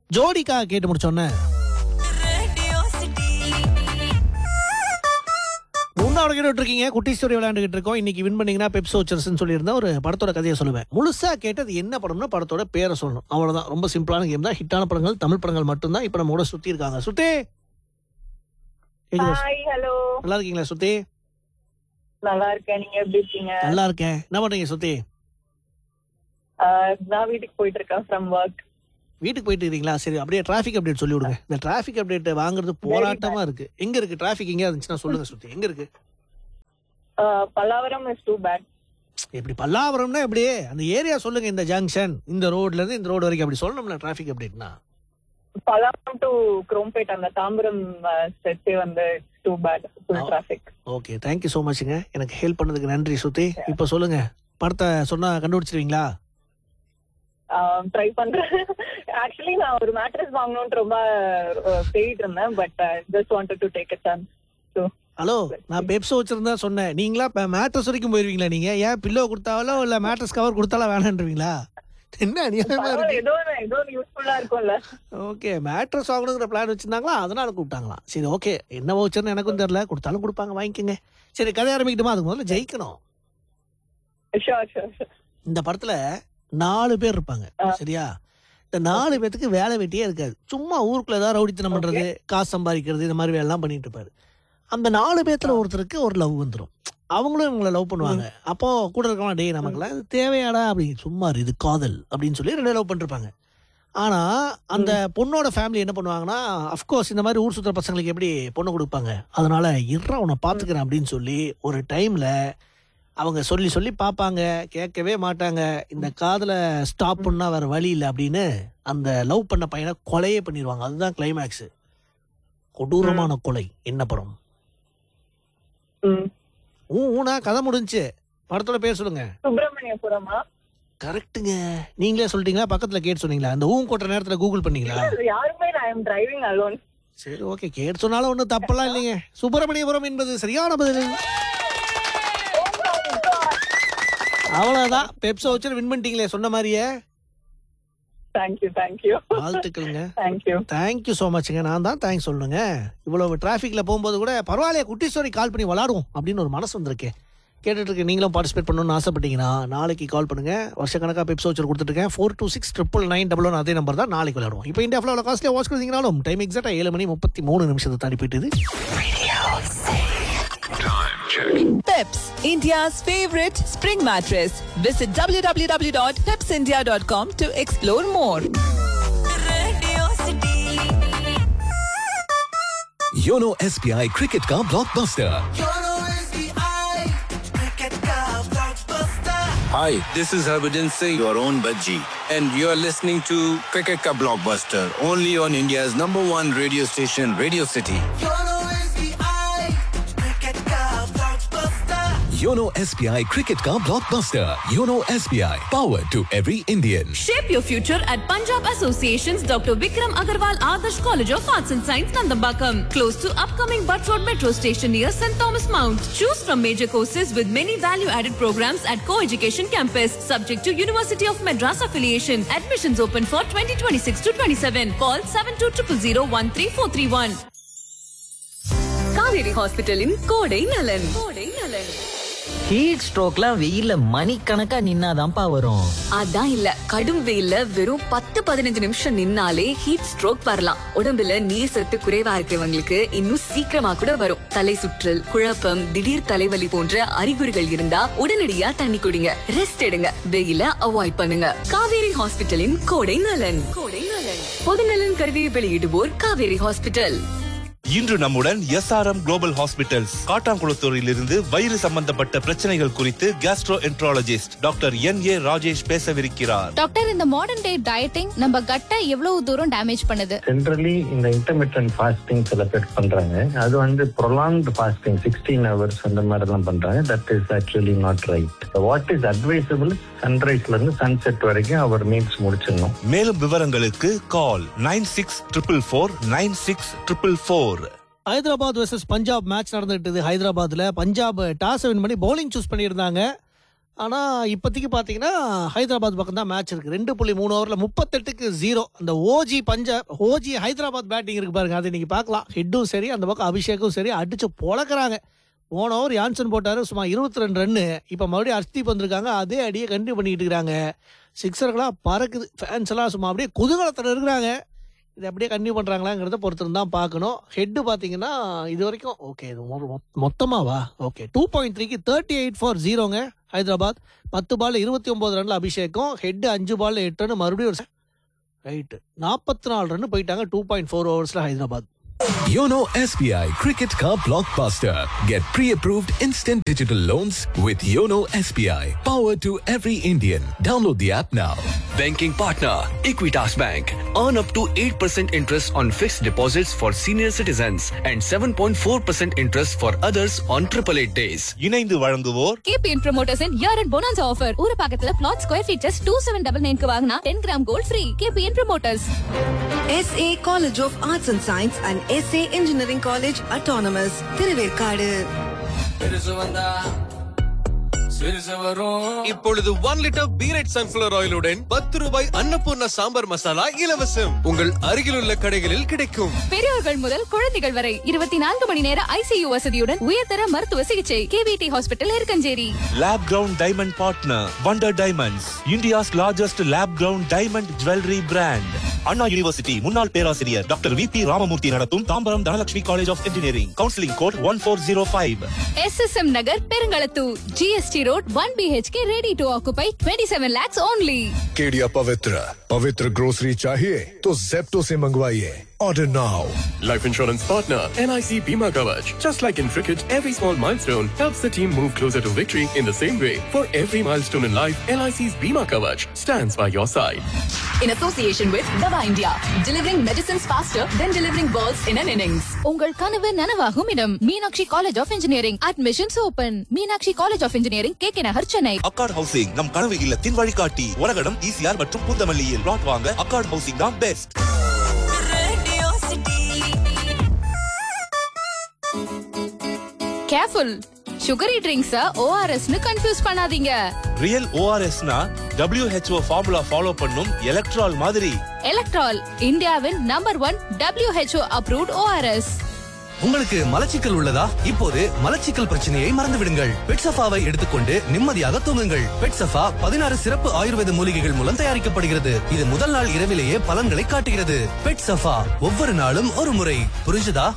ஜோடிக்கா கேட்டு முடிச்சோன்னே மூணாவது கேட்டு இருக்கீங்க குட்டி ஸ்டோரி விளையாண்டுகிட்டு இருக்கோம் இன்னைக்கு வின் பண்ணீங்கன்னா பெப்சோ வச்சர்ஸ்னு சொல்லியிருந்தேன் ஒரு படத்தோட கதையை சொல்லுவேன் முழுசா கேட்டு அது என்ன படம்னா படத்தோட பேரை சொல்லணும் அவ்வளவுதான் ரொம்ப சிம்பிளான கேம் தான் ஹிட்டான படங்கள் தமிழ் படங்கள் மட்டும்தான் இப்போ நம்ம கூட சுத்தி இருக்காங்க சுத்தி கேக்குதா? ஹாய் ஹலோ நல்லா இருக்கீங்களா சுத்தி நல்லா இருக்கேன் நீங்க எப்படி இருக்கீங்க நல்லா இருக்கேன் என்ன பண்றீங்க சுத்தி ஆஹ் நான் வீட்டுக்கு போயிட்டு இருக்கேன் ஃப்ரம் ஒர்க் வீட்டுக்கு போயிட்டு இருக்கீங்களா சரி அப்படியே டிராஃபிக் அப்டேட் சொல்லி விடுங்க இந்த டிராஃபிக் அப்டேட் வாங்குறது போராட்டமா இருக்கு எங்க இருக்கு டிராஃபிக் எங்க இருந்துச்சுன்னா சொல்லுங்க சுத்தி எங்க இருக்கு பல்லாவரம் இஸ் டூ பேட் எப்படி பல்லாவரம்னா எப்படி அந்த ஏரியா சொல்லுங்க இந்த ஜங்ஷன் இந்த ரோட்ல இருந்து இந்த ரோடு வரைக்கும் அப்படி சொல்லணும்ல டிராஃபிக் அப்டேட்னா பல்லாவரம் டு குரோம்பேட் அந்த தாம்பரம் ஸ்ட்ரெச்சே வந்து டூ பேட் ஃபுல் ஆ. டிராபிக் ஓகே தேங்க்யூ ஸோ மச்ங்க எனக்கு ஹெல்ப் பண்ணதுக்கு நன்றி சுத்தி இப்போ சொல்லுங்க படத்தை சொன்னா கண்டுபிடிச்சிருவீங்களா ட்ரை பண்றேன் ஆக்சுவலி நான் ஒரு மேட்ரஸ் வாங்கணும்னு ரொம்ப அஹ், தேடிட்டு இருந்தேன் but just wanted to take a chance so hello நான் பெப்சோ வச்சிருந்தா சொன்னேன் நீங்களா இப்போ மேட்ரஸ் வரைக்கும் போயிருவீங்களா நீங்க ஏன் பில்லோ கொடுத்தாலோ இல்ல மேட்ரஸ் கவர் கொடுத்தாலும் வேணான்றீங்களா என்ன அநியாயமா இருக்கு ஏதோ ஒண்ணு- ஏதோ யூஸ்ஃபுல்லா இருக்கும்ல ஓகே மேட்ரஸ் வாங்கணுங்கிற பிளான் வச்சிருந்தாங்களா அதனால கூப்பிட்டாங்களாம் சரி ஓகே என்ன வச்சுன்னு எனக்கும் தெரியல கொடுத்தாலும் கொடுப்பாங்க வாங்கிக்கோங்க சரி கதை ஆரம்பிக்கட்டுமா அதுக்கு முதல்ல ஜெயிக்கணும் ஷோர் ஷோர் ஷோர் இந்த படத்துல நாலு பேர் இருப்பாங்க ஆ. சரியா இந்த நாலு பேத்துக்கு வேலை வெட்டியே இருக்காது சும்மா ஊருக்குள்ள ஏதாவது ரவுடித்தனம் பண்றது காசு சம்பாதிக்கிறது இந்த மாதிரி வேலைலாம் பண்ணிட்டு இருப்பாரு அந்த நாலு பேத்துல ஒருத்தருக்கு ஒரு லவ் வந்துடும் அவங்களும் இவங்களை லவ் பண்ணுவாங்க அப்போ கூட இருக்கலாம் டேய் நமக்குலாம் இது தேவையாடா அப்படி சும்மா இரு, இது காதல் அப்படின்னு சொல்லி ரெண்டு லவ் பண்ணிருப்பாங்க ஆனா அந்த பொண்ணோட ஃபேமிலி என்ன பண்ணுவாங்கன்னா அஃப்கோர்ஸ் இந்த மாதிரி ஊர் சுத்துற பசங்களுக்கு எப்படி பொண்ணு கொடுப்பாங்க அதனால இறா உன்னை பாத்துக்கிறேன் அப்படின்னு சொல்லி ஒரு டைம்ல அவங்க சொல்லி சொல்லி பார்ப்பாங்க கேட்கவே மாட்டாங்க இந்த காதல ஸ்டாப் பண்ணா வேற வழி இல்லை அப்படின்னு அந்த லவ் பண்ண பையனை கொலையே பண்ணிடுவாங்க அதுதான் கிளைமேக்ஸ் கொடூரமான கொலை என்ன படம் ம் ஊ ஊனா கதை முடிஞ்சுச்சு படத்தோட பேர் சொல்லுங்க சுப்பிரமணியபுரமா கரெக்ட்டுங்க நீங்களே சொல்லிட்டீங்களா பக்கத்துல கேட்டு சொன்னீங்களா அந்த ஊன் கொட்டுற நேரத்துல கூகுள் பண்ணீங்களா யாருமே நான் எம் டிரைவிங் அலோன் சரி ஓகே கேட்டு சொன்னாலும் ஒன்றும் தப்பெல்லாம் இல்லைங்க சுப்பிரமணியபுரம் என்பது சரியான பதில் அவ்வளவுதான் பெப்சோ வச்சு வின் பண்ணிட்டீங்களே சொன்ன மாதிரியே தேங்க்யூ தேங்க்யூ வாழ்த்துக்களுங்க தேங்க்யூ தேங்க்யூ ஸோ மச்ங்க நான் தான் தேங்க்ஸ் சொல்லணுங்க இவ்வளவு டிராஃபிக்ல போகும்போது கூட பரவாயில்லையே குட்டி ஸ்டோரி கால் பண்ணி விளாடுவோம் அப்படின்னு ஒரு மனசு வந்திருக்கு கேட்டுட்டு இருக்கு நீங்களும் பார்ட்டிசிபேட் பண்ணணும்னு ஆசைப்பட்டீங்கன்னா நாளைக்கு கால் பண்ணுங்க வருஷக்கணக்காக பெப்ஸ் வச்சு கொடுத்துருக்கேன் four two six triple nine double one அதே நம்பர் தான் நாளைக்கு விளையாடுவோம் இப்போ இந்தியா ஃபுல்லாக காஸ்ட்லியாக வாட்ச் கொடுத்தீங்கனாலும் டைம் எக்ஸாக்டா ஏழு மணி முப்பத்தி மூணு நிமிஷத்தை தாண்டி போயிட்டுது Peps, India's favorite spring mattress. Visit www.pepsindia.com to explore more. YONO SBI cricket का blockbuster Hi, this is Harbhajan Singh, your own Bajji, and you are listening to Cricket Ka Blockbuster, only on India's number one radio station, Radio City. YONO SBI cricket का blockbuster YONO SBI powered to every Indian Shape your future at Punjab Association's Dr. Vikram Agarwal Adarsh College of Arts and Science, Nandambakam, close to upcoming Butt Road Metro Station near St. Thomas Mount. Choose from major courses with many value-added programs at Co-Education Campus, subject to University of Madras affiliation. Admissions open for 2026 to 27. Call 7200 Kauvery ஹாஸ்பிட்டலின் கோடை நலன் கோடை நலன் heat ஸ்ட்ரோக்லாம் வெயில்ல மணிக்கணக்கா நின்னாதான்ப்பா வரும் அதான் இல்ல கடும் வெயில்ல வெறும் பத்து பதினஞ்சு நிமிஷம் நின்னாலே ஹீட் ஸ்ட்ரோக் வரலாம் உடம்புல நீர் சத்து குறைவா இருக்கிறவங்களுக்கு இன்னும் சீக்கிரமா கூட வரும் தலை சுற்றல் குழப்பம் திடீர் தலைவலி போன்ற அறிகுறிகள் இருந்தா உடனடியா தண்ணி குடிங்க ரெஸ்ட் எடுங்க வெயில அவாய்ட் பண்ணுங்க காவேரி ஹாஸ்பிட்டலின் கோடை நலன் கோடை நலன் பொதுநலன் கருதி வெளியிடுவோர் காவேரி ஹாஸ்பிட்டல் இன்று நம்முடன் எஸ்ஆர்எம் குளோபல் ஹாஸ்பிட்டல்ஸ் காட்டாங்குளத்தூரில் இருந்து வயிறு சம்பந்தப்பட்ட பிரச்சனைகள் குறித்து gastroenterologist doctor N A Rajesh பேசவிருக்கிறார் டாக்டர் இந்த மாடர்ன் டே டயட்டிங் நம்ம கட்டை எவ்வளவு தூரம் டேமேஜ் பண்ணுது ஜென்ரலி இந்த இன்டர்மீடியன்ட் ஃபாஸ்டிங் சில பேர் பண்றாங்க அது வந்து ப்ரொலாங்டு ஃபாஸ்டிங் சிக்ஸ்டீன் ஹவர்ஸ் அந்த மாதிரி எல்லாம் பண்றாங்க that is actually not right what is advisable சன்ரைஸ்ல இருந்து சன்செட் வரைக்கும் அவர் மீல்ஸ் முடிச்சிடணும் மேலும் விவரங்களுக்கு call nine six triple four nine six triple four Hyderabad versus Punjab match நடந்துட்டு ஹைதராபாத்ல பஞ்சாப் டாஸ் வின் பண்ணி பவுலிங் சூஸ் பண்ணியிருந்தாங்க ஆனா இப்போதைக்கு பார்த்தீங்கன்னா ஹைதராபாத் பக்கம் தான் மேட்ச் இருக்கு ரெண்டு புள்ளி மூணு ஓவரில் முப்பத்தெட்டுக்கு ஜீரோ அந்த ஓஜி பஞ்சாப் ஓஜி ஹைதராபாத் பேட்டிங் இருக்கு பாருங்க அதை நீங்க பார்க்கலாம் ஹெட்டும் சரி அந்த பக்கம் அபிஷேக்கும் சரி அடிச்சு பொழக்கிறாங்க போன ஓவர் யான்சன் போட்டாரு சும்மா இருபத்தி ரெண்டு ரன்னு இப்போ மறுபடியும் அர்ஷ்தீப் வந்திருக்காங்க அதே அடியை கண்டினியூ பண்ணிக்கிட்டு இருக்கிறாங்க சிக்ஸர்களாக பறக்குது ஃபேன்ஸ் எல்லாம் சும்மா அப்படியே குதூகலத்தில் இருக்கிறாங்க இது அப்படியே கண்டினியூ பண்ணுறாங்களாங்கிறத பொறுத்து தான் பார்க்கணும் ஹெட்டு பார்த்தீங்கன்னா இது வரைக்கும் ஓகே இது மொ- மொ- மொத்தமாவா ஓகே டூ பாயிண்ட் த்ரீக்கு தேர்ட்டி எயிட் ஃபார் ஜீரோங்க ஹைதராபாத் பத்து பால் இருபத்தி ஒன்பது ரன்ல அபிஷேகம் ஹெட் அஞ்சு பால் எட்டு ரன் மறுபடியும் ஒரு ரைட்டு நாற்பத்தி நாலு ரன் போயிட்டாங்க டூ பாயிண்ட் ஃபோர் ஓவர்ஸில் Hyderabad Yono SBI Cricket Car Blockbuster. Get pre-approved instant digital loans with Yono SBI. Power to every Indian. Download the app now. Banking partner Equitas Bank. Earn up to 8% interest on fixed deposits for senior citizens and 7.4% interest for others on 888 days. இணைந்து வழங்குவோர் KBN promoters year and bonus offer ஒரு பக்கத்துல flat square feet just two seven double நைன்க்கு வாங்கினா ten gram gold free KBN promoters SA College of Arts and Science and SA Engineering College Autonomous Thiruverkadu இப்பொழுது one litre பீரட் sunflower ஆயிலுடன் பத்து ரூபாய் அன்னபூர்ணா சாம்பார் மசாலா இலவசம் உங்கள் அருகிலுள்ள கடைகளில் கிடைக்கும் பெரியவர்கள் முதல் குழந்தைகள் வரை இருபத்தி நான்கு மணி நேர ஐசியு வசதியுடன் உயர்தர மருத்துவ சிகிச்சை KVT hospital Irukkanjeri lab grown diamond partner wonder diamonds India's largest lab grown diamond jewellery brand Anna university முன்னாள் பேராசிரியர் டாக்டர் வி பி ராமமூர்த்தி நடத்தும் Tambaram Dhanalakshmi college of engineering counselling code one four zero five SSM Nagar Perungalathur GST road one BHK ready to occupy twenty seven lakhs only Kedia Pavitra Pavitra grocery चाहिए तो Zepto से मंगवाइए order now Life insurance partner NIC Bima Kavach. Just like in cricket, every small milestone helps the team move closer to victory in the same way. For every milestone in life, NIC's Bima Kavach stands by your side. In association with Dava India, delivering medicines faster than delivering balls in an innings. உங்கள் கனவு நனவாகும் இடம் Meenakshi college of engineering admissions open Meenakshi college of engineering K K Nagar Chennai Accord housing நம் கனவு இல்லத்தின் வழிகாட்டி உலகடம் ECR மற்றும் பூந்தமல்லியில் பிளாட் வாங்க அக்கார்ட் ஹவுசிங் தான் பெஸ்ட் கேர்ஃபுல் சுகரி ட்ரிங்க்ஸ ஓஆர்எஸ்னு கன்ஃபியூஸ் பண்ணாதீங்க ரியல் ஓஆர்எஸ்னா WHO ஃபார்முலா ஃபாலோ பண்ணும் எலக்ட்ரால் மாதிரி எலக்ட்ரால் இந்தியாவின் number one WHO approved ORS உங்களுக்கு மலச்சிக்கல் உள்ளதா இப்போது மலச்சிக்கல் பிரச்சனையை மறந்து விடுங்கள் பெட்சஃபாவை எடுத்துக்கொண்டு நிம்மதியாக தூங்குங்கள் பெட்சஃபா பதினாறு சிறப்பு ஆயுர்வேத மூலிகைகள் மூலம் தயாரிக்கப்படுகிறது இது முதல் நாள் இரவிலேயே பலன்களை காட்டுகிறது பெட்சஃபா ஒவ்வொரு நாளும் ஒரு முறை புரிஞ்சுதா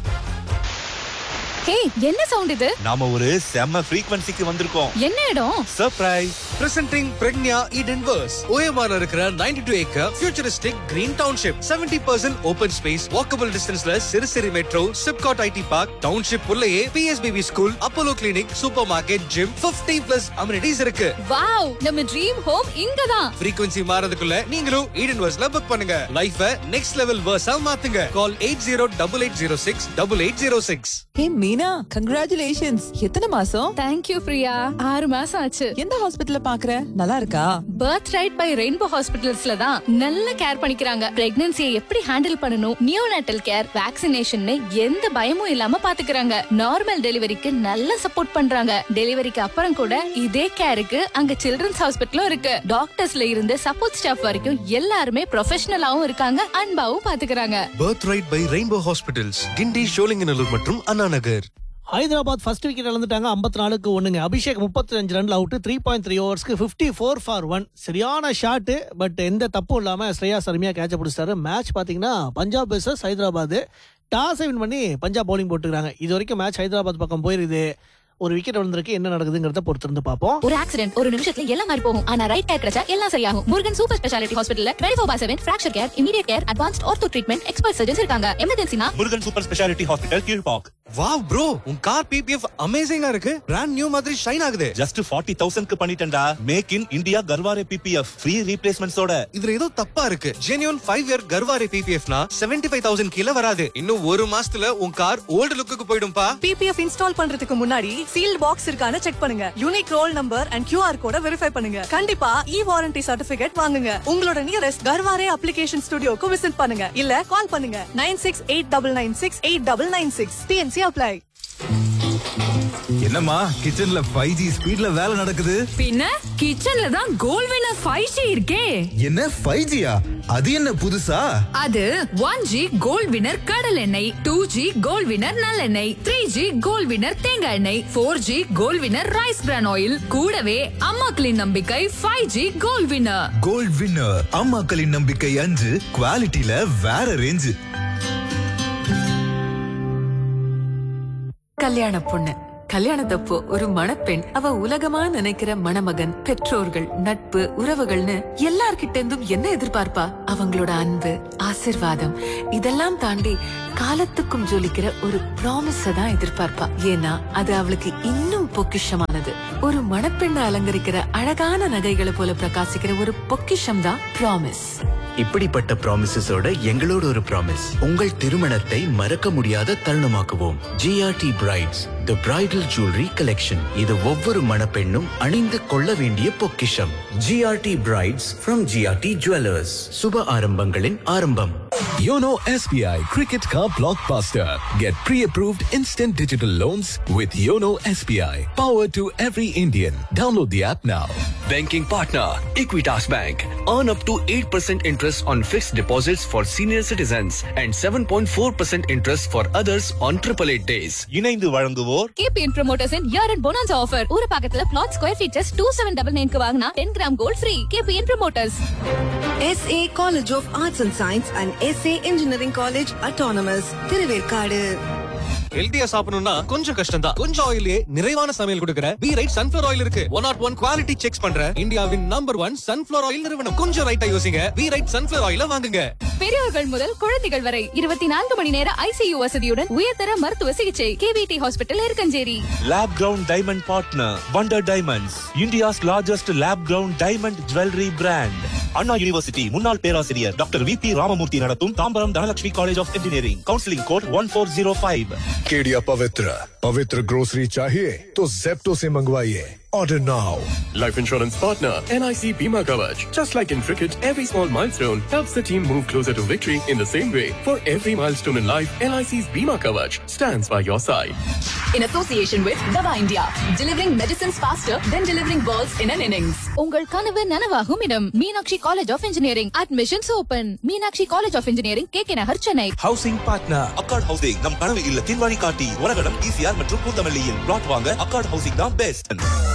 ஹே என்ன சவுண்ட் இது நாம ஒரு செம்ம ஃப்ரீக்வன்சிக்கு வந்திருக்கோம் என்ன இடம் surprise Presenting Pregnia Eden Verse. OMR இருக்கிற 92 acre futuristic green township. 70% open space, walkable distanceல சிறுசிறு metro, SIPCOT IT park, township உள்ளேயே PSBB school, Apollo clinic, super market, gym, 50 plus amenities இருக்கு. வாவ் நம்ம ட்ரீம் ஹோம் இங்கதான் frequency மாறதுக்குள்ள நீங்களும் ஈடன் வர்ஸ்ல புக் பண்ணுங்க லைஃப நெக்ஸ்ட் லெவல் வர்ஸா மாத்துங்க call eight zero double eight zero six double eight zero six hey Meena congratulations எத்தனை மாசம் தேங்க்யூ பிரியா ஆறு மாசம் ஆச்சு எந்த ஹாஸ்பிட்டல்ல பாக்குற நல்லா இருக்கா பர்த் ரைட் பை ரெயின்போ ஹாஸ்பிட்டல்ஸ்ல தான் நல்ல கேர் பண்ணிக்கிறாங்க பிரெக்னன்சியை எப்படி ஹேண்டில் பண்ணணும் நியோநாட்டல் கேர் வேக்சினேஷன் எந்த பயமும் இல்லாம பாத்துக்கிறாங்க நார்மல் டெலிவரிக்கு நல்ல சப்போர்ட் பண்றாங்க டெலிவரிக்கு அப்புறம் கூட இதே கேருக்கு அங்க சில்ட்ரன்ஸ் ஹாஸ்பிட்டலும் இருக்கு டாக்டர்ஸ்ல இருந்து சப்போர்ட் ஸ்டாஃப் வரைக்கும் எல்லாருமே ப்ரொஃபஷனலாவும் இருக்காங்க அன்பாவும் பாத்துக்கிறாங்க birth right by Rainbow hospitals Guindy Sholinganallur மற்றும் அண்ணா நகர் ஹைதராபாத் ஃபர்ஸ்ட் விக்கெட் இழந்துட்டாங்க ஐம்பத்தி நாலுக்கு ஒண்ணுங்க அபிஷேக் முப்பத்தி அஞ்சு ரன்ல அவுட் த்ரீ பாயிண்ட் த்ரீ ஓவர்ஸ்க்கு ஃபிஃப்டி ஃபோர் ஃபார் ஒன் சரியான ஷாட்டு பட் எந்த தப்பும் இல்லாம ஸ்ரேயா சர்மியா கேட்ச பிடிச்சாரு மேட்ச் பாத்தீங்கன்னா Punjab versus Hyderabad toss win பண்ணி பஞ்சாப் பவுலிங் போட்டுக்கிறாங்க இது வரைக்கும் மேட்ச் ஹைதராபாத் பக்கம் போயிருது ஒரு விக்கெட் விழுந்திருக்கு என்ன நடக்குதுங்கிறத பொறுத்திருந்து பார்ப்போம் ஒரு ஆக்சிடென்ட் ஒரு நிமிஷத்துல எல்லாம் மாறி போகும் ஆனா ரைட் டயர் கிடைச்சா எல்லாம் சரியாகும் முருகன் சூப்பர் ஸ்பெஷாலிட்டி ஹாஸ்பிட்டல்ல twenty four bar seven fracture care immediate care advanced ortho treatment expert surgeons இருக்காங்க எமர்ஜென்சினா Murugan super speciality hospital Kilpauk wow bro உன் கார் பிபிஎஃப் அமேசிங்கா இருக்கு பிராண்ட் நியூ மாதிரி ஷைன் ஆகுது ஜஸ்ட் ஃபார்ட்டி தௌசண்ட்க்கு பண்ணிட்டேன்டா make in India Garware PPF free ரீப்ளேஸ்மெண்ட்ஸோட இதுல ஏதோ தப்பா இருக்கு ஜெனியூன் ஃபைவ் இயர் கர்வாரி பிபிஎஃப்னா செவன்டி ஃபைவ் தௌசண்ட் கீழே வராது இன்னும் ஒரு மாசத்துல உன் கார் ஓல்டு லுக்குக்கு போயிடும்பா பிபிஎஃப் இன்ஸ்டால் பண்றதுக்கு முன்னாடி சீல்ட் பாக்ஸ் இருக்கான்னு செக் பண்ணுங்க unique roll number and QR கோட வெரிஃபை பண்ணுங்க கண்டிப்பா இ வாரண்டி சர்டிபிகேட் வாங்குங்க உங்களோட நியரஸ்ட் கர்வாரே அப்ளிகேஷன் ஸ்டுடியோக்கு விசிட் பண்ணுங்க இல்ல கால் பண்ணுங்க nine six eight double nine six eight double nine six TNC apply என்னம்மா கிச்சன்ல ஃபைவ் ஜி ஸ்பீட்ல வேலை நடக்குது பின்ன கிச்சன்ல தான் கோல் வினர் ஃபைவ் ஜி இருக்கே என்ன ஃபைவ் ஜியா அது என்ன புதுசா அது ஒன் ஜி கோல்ட் வினர் கடல் எண்ணெய் டூ ஜி கோல்ட் வினர் நல்லெண்ணெய் த்ரீ ஜி கோல்ட் வினர் தேங்காய் எண்ணெய் four G gold winner rice bran oil கூடவே அம்மாக்களின் நம்பிக்கை five G gold winner gold winner அம்மாக்களின் நம்பிக்கை அஞ்சு குவாலிட்டியில வேற ரேஞ்சு கல்யாண பொண்ணு கல்யாணத்தப்போ ஒரு மணப்பெண் அவ உலகமா நினைக்கிற மணமகன் பெற்றோர்கள் நட்பு உறவுகள்னு எல்லார்கிட்ட இருந்தும் என்ன எதிர்பார்ப்பா அவங்களோட அன்பு ஆசிர்வாதம் இதெல்லாம் தாண்டி காலத்துக்கும் ஜொலிக்கிற ஒரு ப்ராமிஸ தான் எதிர்பார்ப்பா ஏன்னா அது அவளுக்கு இன்னும் பொக்கிஷமானது ஒரு மணப்பெண்ணை அலங்கரிக்கிற அழகான நகைகளை போல பிரகாசிக்கிற ஒரு பொக்கிஷம் தான் ப்ராமிஸ் இப்படிப்பட்ட ப்ராமிசஸோட எங்களோட ஒரு ப்ராமிஸ் உங்கள் திருமணத்தை மறக்க முடியாத தருணமாக்குவோம் GRT brides the bridal jewellery collection இது ஒவ்வொரு மணப்பெண்ணும் அணிந்து கொள்ள வேண்டிய பொக்கிஷம் GRT brides from GRT jewellers சுப ஆரம்பங்களின் ஆரம்பம் Yono SBI Cricket Car Blockbuster. Get pre-approved instant digital loans with Yono SBI. Power to every Indian. Download the app now. Banking partner Equitas Bank. Earn up to 8% interest on fixed deposits for senior citizens and 7.4% interest for others on 888 days. இணைந்து வழங்குவோர் KBN promoters year and bonus offer ஒரு பக்கத்துல flat square feet just two seven double நைன்க்கு வாங்கினா ten gram gold free KBN promoters SA College of Arts and Science and SA Engineering College Autonomous Thiruverkadu ஹெல்தியா சாப்பிடணும்னா கொஞ்சம் கஷ்டம் தான் கொஞ்சம் ஆயிலே நிறைவான சமையல் கொடுக்கிற பி ரைட் சன்ஃபிளவர் ஆயில் இருக்கு one nought one quality check பண்ற இந்தியாவின் நம்பர் ஒன் சன்ஃபிளவர் ஆயில் நிறுவனம் கொஞ்சம் ரைட்டா யோசிங்க பி ரைட் சன்ஃபிளவர் ஆயில வாங்குங்க பெரியவர்கள் முதல் குழந்தைகள் வரை இருபத்தி நான்கு மணி நேர ஐசியு வசதியுடன் உயர்தர மருத்துவ சிகிச்சை KVT hospital Irukkanjeri lab grown diamond partner wonder diamonds India's largest lab grown diamond jewellery brand Anna university முன்னாள் பேராசிரியர் டாக்டர் வி பி ராமமூர்த்தி நடத்தும் Tambaram Dhanalakshmi college of engineering counselling code one four zero five Kedia Pavitra Pavitra grocery चाहिए तो जेप्टो से मंगवाइए order now Life insurance partner NIC Bima Kavach. Just like in cricket, every small milestone helps the team move closer to victory in the same way. For every milestone in life, NIC's Bima Kavach stands by your side. In association with Dava India, delivering medicines faster than delivering balls in an innings. உங்கள் கனவு நனவாகும் இடம் Meenakshi college of engineering admissions open Meenakshi college of engineering K K Nagar Chennai housing partner Accord housing நம் கனவு இல்லத்தின் வழிகாட்டி உலகம் ECR மற்றும் பூந்தமல்லியில் பிளாட் வாங்க அக்கார்ட் ஹவுசிங் தான் பெஸ்ட்